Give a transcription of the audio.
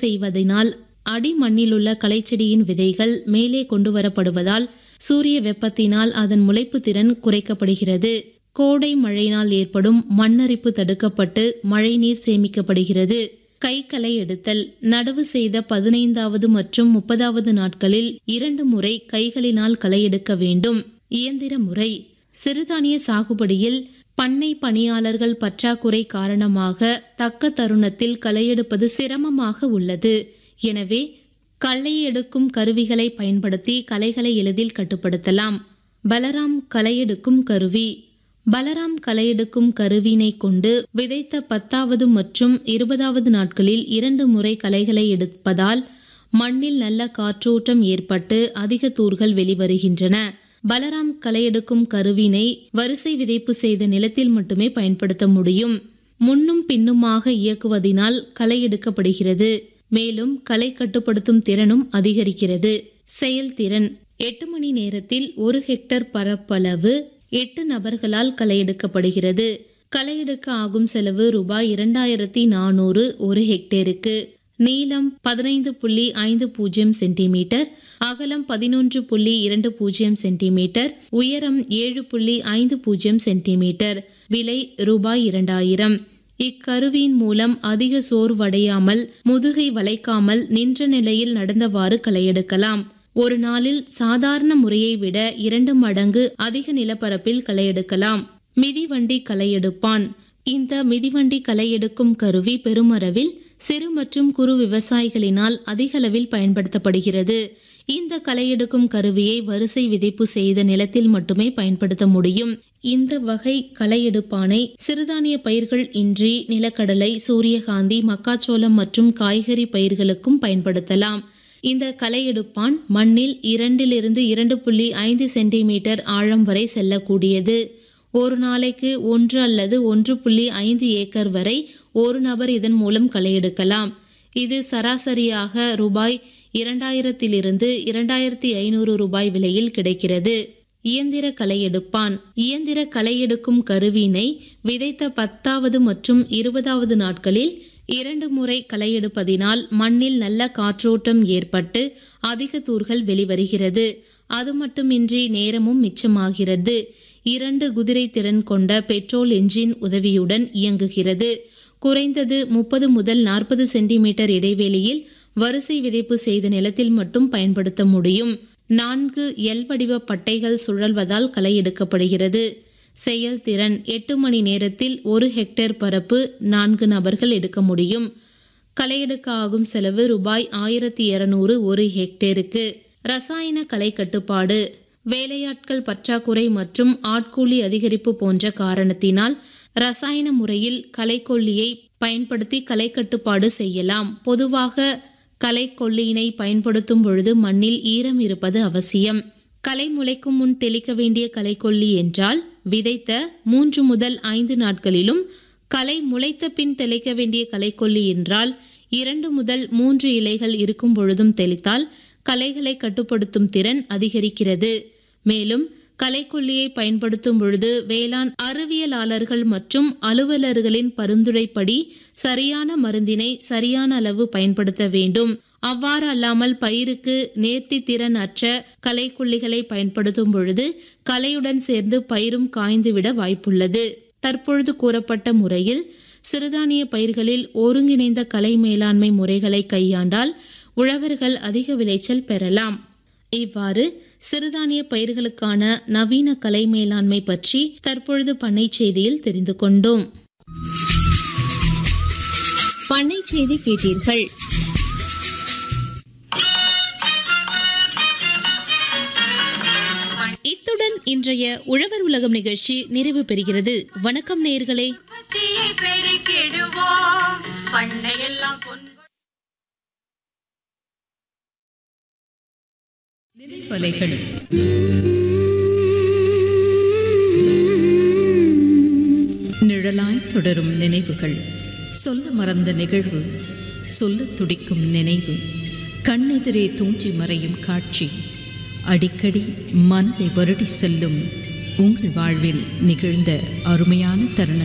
செய்வதனால் அடி மண்ணிலுள்ள களைச்செடியின் விதைகள் மேலே கொண்டு வரப்படுவதால் சூரிய வெப்பத்தினால் அதன் முளைப்பு திறன் குறைக்கப்படுகிறது கோடை மழையினால் ஏற்படும் மண்ணரிப்பு தடுக்கப்பட்டு மழைநீர் சேமிக்கப்படுகிறது கை களை எடுத்தல் நடவு செய்த பதினைந்தாவது மற்றும் முப்பதாவது நாட்களில் இரண்டு முறை கைகளினால் களை எடுக்க வேண்டும் இயந்திர முறை சிறுதானிய சாகுபடியில் பண்ணை பணியாளர்கள் பற்றாக்குறை காரணமாக தக்க தருணத்தில் களையெடுப்பது சிரமமாக உள்ளது எனவே களை எடுக்கும் கருவிகளை பயன்படுத்தி களைகளை எளிதில் கட்டுப்படுத்தலாம் பலராம் களையெடுக்கும் கருவி பலராம் களையெடுக்கும் கருவினை கொண்டு விதைத்த பத்தாவது மற்றும் இருபதாவது நாட்களில் இரண்டு முறை களைகளை எடுப்பதால் மண்ணில் நல்ல காற்றோட்டம் ஏற்பட்டு அதிக தூர்கள் வெளிவருகின்றன பலராம் களையெடுக்கும் கருவினை வரிசை விதைப்பு செய்த நிலத்தில் மட்டுமே பயன்படுத்த முடியும் முன்னும் பின்னுமாக இயக்குவதினால் களை எடுக்கப்படுகிறது மேலும் களை கட்டுப்படுத்தும் திறனும் அதிகரிக்கிறது செயல்திறன் எட்டு மணி நேரத்தில் ஒரு ஹெக்டர் பரப்பளவு எட்டு நபர்களால் களை எடுக்கப்படுகிறது களை எடுக்க ஆகும் செலவு ரூபாய் இரண்டாயிரத்தி நானூறு ஒரு ஹெக்டேருக்கு நீளம் பதினைந்து புள்ளி ஐந்து பூஜ்ஜியம் சென்டிமீட்டர் அகலம் பதினொன்று புள்ளி இரண்டு பூஜ்ஜியம் சென்டிமீட்டர் உயரம் ஏழு புள்ளி ஐந்து பூஜ்ஜியம் சென்டிமீட்டர் விலை ரூபாய் இரண்டாயிரம் இக்கருவியின் மூலம் அதிக சோர்வடையாமல் முதுகை வளைக்காமல் நின்ற நிலையில் நடந்தவாறு களையெடுக்கலாம் ஒரு நாளில் சாதாரண முறையை விட இரண்டு மடங்கு அதிக நிலப்பரப்பில் களையெடுக்கலாம் மிதிவண்டி களையெடுப்பான் இந்த மிதிவண்டி களையெடுக்கும் கருவி பெருமளவில் சிறு மற்றும் குறு விவசாயிகளினால் அதிகளவில் பயன்படுத்தப்படுகிறது இந்த களையெடுக்கும் கருவியை வரிசை விதைப்பு செய்த நிலத்தில் மட்டுமே பயன்படுத்த முடியும் இந்த வகை களையெடுப்பானை சிறுதானிய பயிர்கள் இன்றி நிலக்கடலை சூரியகாந்தி மக்காச்சோளம் மற்றும் காய்கறி பயிர்களுக்கும் பயன்படுத்தலாம் இந்த களையெடுப்பான் மண்ணில் இரண்டிலிருந்து இரண்டு புள்ளி ஐந்து சென்டிமீட்டர் ஆழம் வரை செல்லக்கூடியது ஒரு நாளைக்கு ஒன்று அல்லது ஒன்று புள்ளி ஐந்து ஏக்கர் வரை ஒரு நபர் இதன் மூலம் களையெடுக்கலாம் இது சராசரியாக ரூபாய் இரண்டாயிரத்திலிருந்து இரண்டாயிரத்தி ஐநூறு ரூபாய் விலையில் கிடைக்கிறது இயந்திர களையெடுப்பான் இயந்திர களையெடுக்கும் கருவினை விதைத்த பத்தாவது மற்றும் இருபதாவது நாட்களில் இரண்டு முறை களையெடுப்பதினால் மண்ணில் நல்ல காற்றோட்டம் ஏற்பட்டு அதிக தூர்கள் வெளிவருகிறது அது மட்டுமின்றி நேரமும் மிச்சமாகிறது இரண்டு குதிரை திறன் கொண்ட பெட்ரோல் என்ஜின் உதவியுடன் இயங்குகிறது குறைந்தது முப்பது முதல் நாற்பது சென்டிமீட்டர் இடைவெளியில் வரிசை விதைப்பு செய்த நிலத்தில் மட்டும் பயன்படுத்த முடியும் நான்கு எல் வடிவ பட்டைகள் சுழல்வதால் களை எடுக்கப்படுகிறது செயல்திறன் எட்டு மணி நேரத்தில் ஒரு ஹெக்டேர் பரப்பு நான்கு நபர்கள் எடுக்க முடியும் களை எடுக்க ஆகும் செலவு ரூபாய் ஆயிரத்தி இருநூறு ஒரு ஹெக்டேருக்கு ரசாயன களை கட்டுப்பாடு வேலையாட்கள் பற்றாக்குறை மற்றும் ஆட்கூலி அதிகரிப்பு போன்ற காரணத்தினால் ரசாயன முறையில் களைக்கொல்லியை பயன்படுத்தி களை கட்டுப்பாடு செய்யலாம் பொதுவாக களைக்கொல்லியினை பயன்படுத்தும் பொழுது மண்ணில் ஈரம் இருப்பது அவசியம் களை முளைக்கும் முன் தெளிக்க வேண்டிய களைக்கொல்லி என்றால் விதைத்த மூன்று முதல் ஐந்து நாட்களிலும் களை முளைத்த பின் தெளிக்க வேண்டிய களைக்கொல்லி என்றால் இரண்டு முதல் மூன்று இலைகள் இருக்கும் பொழுதும் தெளித்தால் களைகளை கட்டுப்படுத்தும் திறன் அதிகரிக்கிறது மேலும் களைக்கொல்லியை பயன்படுத்தும் பொழுது வேளாண் அறிவியலாளர்கள் மற்றும் அலுவலர்களின் பரிந்துரைப்படி சரியான மருந்தினை சரியான அளவு பயன்படுத்த வேண்டும் அவ்வாறு அல்லாமல் பயிருக்கு நேர்த்தி திறன் அற்ற களைக்கொல்லிகளை பயன்படுத்தும் பொழுது களையுடன் சேர்ந்து பயிரும் காய்ந்துவிட வாய்ப்புள்ளது தற்பொழுது கூறப்பட்ட முறையில் சிறுதானிய பயிர்களில் ஒருங்கிணைந்த கலை மேலாண்மை முறைகளை கையாண்டால் உழவர்கள் அதிக விளைச்சல் பெறலாம் இவ்வாறு சிறுதானிய பயிர்களுக்கான நவீன கலை மேலாண்மை பற்றி தற்பொழுது பண்ணை செய்தியில் தெரிந்து கொண்டோம் பண்ணை செய்தி கேட்டீர்கள் இத்துடன் இன்றைய உழவர் உலகம் நிகழ்ச்சி நிறைவு பெறுகிறது வணக்கம் நேயர்களே உற்பத்தியை பெருக்கிடுவோம் பண்ணையெல்லாம் பொன் நினைவலைகள் நிழலாய் தொடரும் நினைவுகள் சொல்ல மறந்த நிகழ்வு சொல்ல துடிக்கும் நினைவு கண்ணெதிரே தூஞ்சி மறையும் காட்சி அடிக்கடி மனதை வருடி செல்லும் உங்கள் வாழ்வில் நிகழ்ந்த அருமையான தருணம்